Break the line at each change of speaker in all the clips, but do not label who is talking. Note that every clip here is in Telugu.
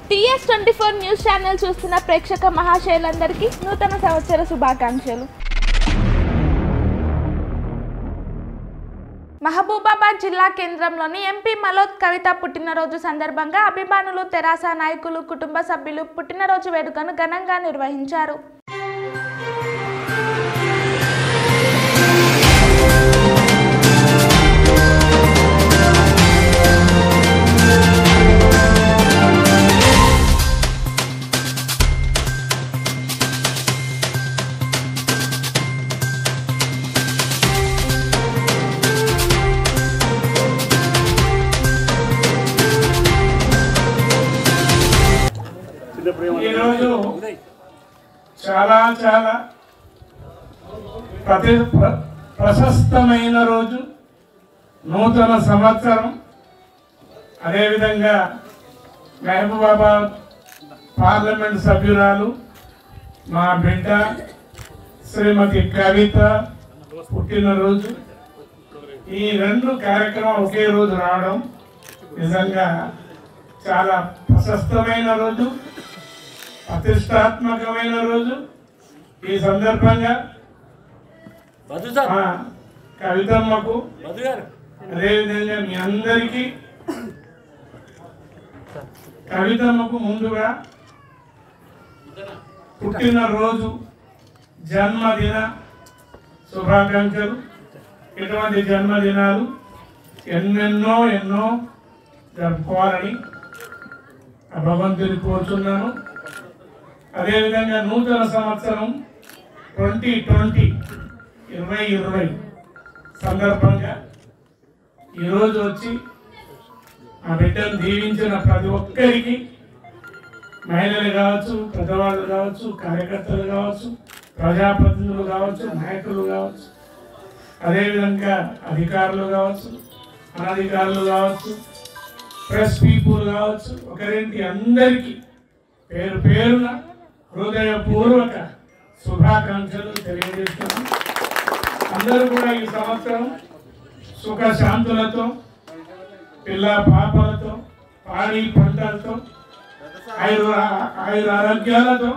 TS twenty four news channel చూస్తున్న ప్రేక్షక మహాశయులందరికీ నూతన సంవత్సర శుభాకాంక్షలు మహబూబాబాద్ జిల్లా కేంద్రంలోని ఎంపీ మలోద్ కవిత పుట్టినరోజు సందర్భంగా అభిమానులు తెరాస నాయకులు కుటుంబ సభ్యులు పుట్టినరోజు వేడుకను ఘనంగా నిర్వహించారు
ఈరోజు చాలా చాలా ప్రతి ప్ర- ప్రశస్తమైన రోజు నూతన సంవత్సరం అదేవిధంగా మహబూబాబాద్ పార్లమెంట్ సభ్యురాలు మా బిడ్డ శ్రీమతి కవిత పుట్టినరోజు ఈ రెండు కార్యక్రమాలు ఒకే రోజు రావడం నిజంగా చాలా ప్రశస్తమైన రోజు ప్రతిష్టాత్మకమైన రోజు ఈ సందర్భంగా
మధు సార్
మా కవితమ్మకు
మధు గారు
అదేవిధంగా మీ అందరికీ కవితమ్మకు ముందుగా పుట్టినరోజు జన్మదిన శుభాకాంక్షలు ఇటువంటి జన్మదినాలు ఎన్నెన్నో ఎన్నో జరుపుకోవాలని ఆ భగవంతుని కోరుతున్నాను అదేవిధంగా నూతన సంవత్సరం ట్వంటీ ట్వంటీ ఇరవై ఇరవై సందర్భంగా ఈరోజు వచ్చి ఆ బిడ్డను దీవించిన ప్రతి ఒక్కరికి మహిళలు కావచ్చు పెద్దవాళ్ళు కావచ్చు కార్యకర్తలు కావచ్చు ప్రజాప్రతినిధులు కావచ్చు నాయకులు కావచ్చు అదేవిధంగా అధికారులు కావచ్చు అనధికారులు కావచ్చు ప్రెస్ పీపుల్ కావచ్చు ఒకరింటి అందరికీ పేరు పేరున హృదయపూర్వక శుభాకాంక్షలు తెలియజేస్తున్నాం అందరూ కూడా ఈ సంవత్సరం సుఖ శాంతులతో పిల్ల పాపలతో పాడి పంటలతో ఆయుర ఆయుర ఆరోగ్యాలతో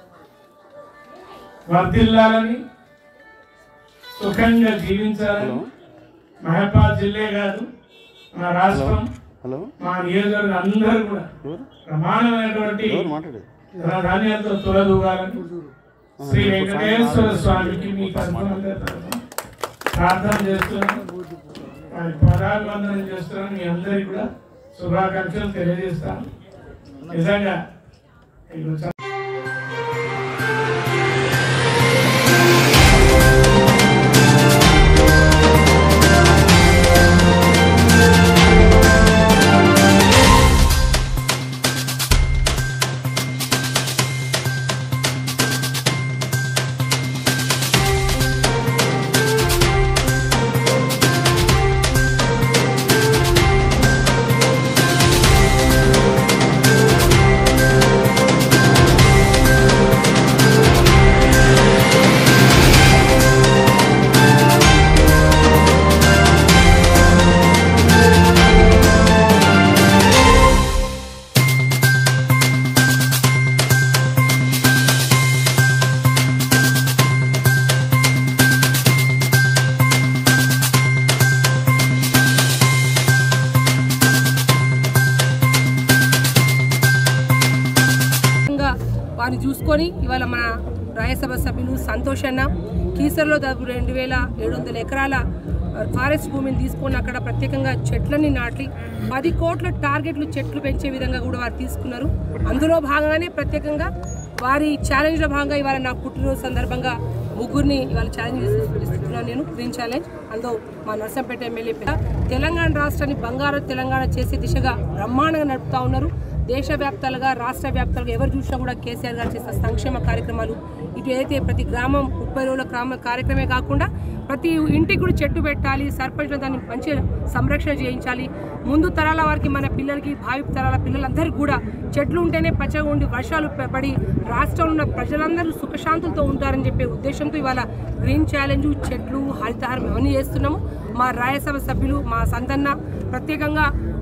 వర్ధిల్లాలని సుఖంగా జీవించాలని మహబాద్ జిల్లే కాదు మన రాష్ట్రం
హలో
మా నియోజకవర్గం అందరూ కూడా
ఎవరు
ప్రమాణమైనటువంటి
ఎవరు మాట్లాడేది
ధాన్యాలతో తొలదూగాలని శ్రీ వెంకటేశ్వర స్వామికి మీ తరఫున అందరి తరఫున ప్రార్థన చేస్తున్నాను వారి పదాభివందనం చేస్తున్నాను మీ అందరికీ కూడా శుభాకాంక్షలు తెలియజేస్తాను నిజంగా ఇప్పుడు చ-
విధంగా వారిని చూసుకొని ఇవాళ మన రాజ్యసభ సభ్యులు సంతోష్ అన్న కీసర్లో దాదాపు రెండు వేల ఏడు వందల ఎకరాల ఆ, ఫారెస్ట్ భూమిని తీసుకొని అక్కడ ప్రత్యేకంగా చెట్లని నాటి పది కోట్ల టార్గెట్లు చెట్లు పెంచే విధంగా కూడా వారు తీసుకున్నారు అందులో భాగంగానే ప్రత్యేకంగా వారి ఛాలెంజ్లో భాగంగా ఇవాళ నా పుట్టినరోజు సందర్భంగా ముగ్గురిని ఇవాళ ఛాలెంజ్ ఇస్తున్నాను నేను గ్రీన్ ఛాలెంజ్ అందులో మా నర్సంపేట ఎమ్మెల్యే పిల్ల. తెలంగాణ రాష్ట్రాన్ని బంగారు తెలంగాణ చేసే దిశగా బ్రహ్మాండంగా నడుపుతా ఉన్నారు దేశవ్యాప్తాలుగా రాష్ట్ర వ్యాప్తాలుగా ఎవరు చూసినా కూడా కేసీఆర్ గారు చేసిన సంక్షేమ కార్యక్రమాలు ఇటు ఏదైతే ప్రతి గ్రామం ముప్పై రోజుల గ్రామ కార్యక్రమే కాకుండా ప్రతి ఇంటికి కూడా చెట్టు పెట్టాలి సర్పంచ్లు దాన్ని మంచిగా సంరక్షణ చేయించాలి ముందు తరాల వారికి మన పిల్లలకి భావి తరాల పిల్లలందరికీ కూడా చెట్లు ఉంటేనే పచ్చగా ఉండి వర్షాలు ప- పడి రాష్ట్రంలో ఉన్న ప్రజలందరూ సుఖశాంతులతో ఉంటారని చెప్పే ఉద్దేశంతో ఇవాళ గ్రీన్ ఛాలెంజ్ చెట్లు హరితహారం ఇవన్నీ చేస్తున్నాము మా రాజ్యసభ సభ్యులు మా సంతన్న ప్రత్యేకంగా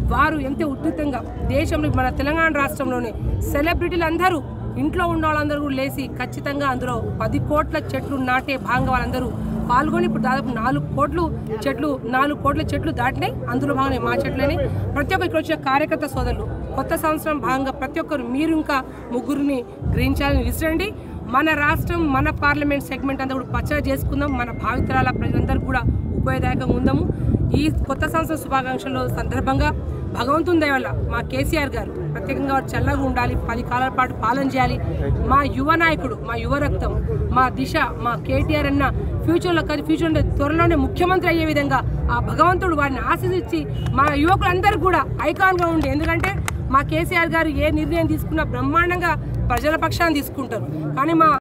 వారు ఎంత ఉద్ధృతంగా దేశంలో మన తెలంగాణ రాష్ట్రంలోనే సెలబ్రిటీలు అందరూ ఇంట్లో ఉన్న వాళ్ళందరూ కూడా లేచి ఖచ్చితంగా అందులో పది కోట్ల చెట్లు నాటే భాగంగా వాళ్ళందరూ పాల్గొని ఇప్పుడు దాదాపు నాలుగు కోట్లు చెట్లు నాలుగు కోట్ల చెట్లు దాటినాయి అందులో భాగంగా మా చెట్లని ప్రతి ఒక్క ఇక్కడ వచ్చిన కార్యకర్త సోదరులు కొత్త సంవత్సరం భాగంగా ప్రతి ఒక్కరు మీరు ఇంకా ముగ్గురిని గ్రహించాలని విసిరండి మన రాష్ట్రం మన పార్లమెంట్ సెగ్మెంట్ అంతా కూడా పచ్చగా చేసుకుందాం మన భావితరాల ప్రజలందరికీ కూడా ఉపయోగదాయకంగా ఉందాము ఈ కొత్త సంవత్సరం శుభాకాంక్షల సందర్భంగా భగవంతుని దయ వల్ల మా కేసీఆర్ గారు ప్రత్యేకంగా వారు చల్లగా ఉండాలి పది కాలాల పాటు పాలన చేయాలి మా యువ నాయకుడు మా యువ రక్తం మా దిశ మా కేటీఆర్ అన్న ఫ్యూచర్లో కాదు ఫ్యూచర్లో త్వరలోనే ముఖ్యమంత్రి అయ్యే విధంగా ఆ భగవంతుడు వారిని ఆశీర్వదించి మా యువకులందరూ కూడా ఐకాన్గా ఉండి ఎందుకంటే మా కేసీఆర్ గారు ఏ నిర్ణయం తీసుకున్నా బ్రహ్మాండంగా ప్రజల పక్షాన్ని తీసుకుంటారు కానీ మా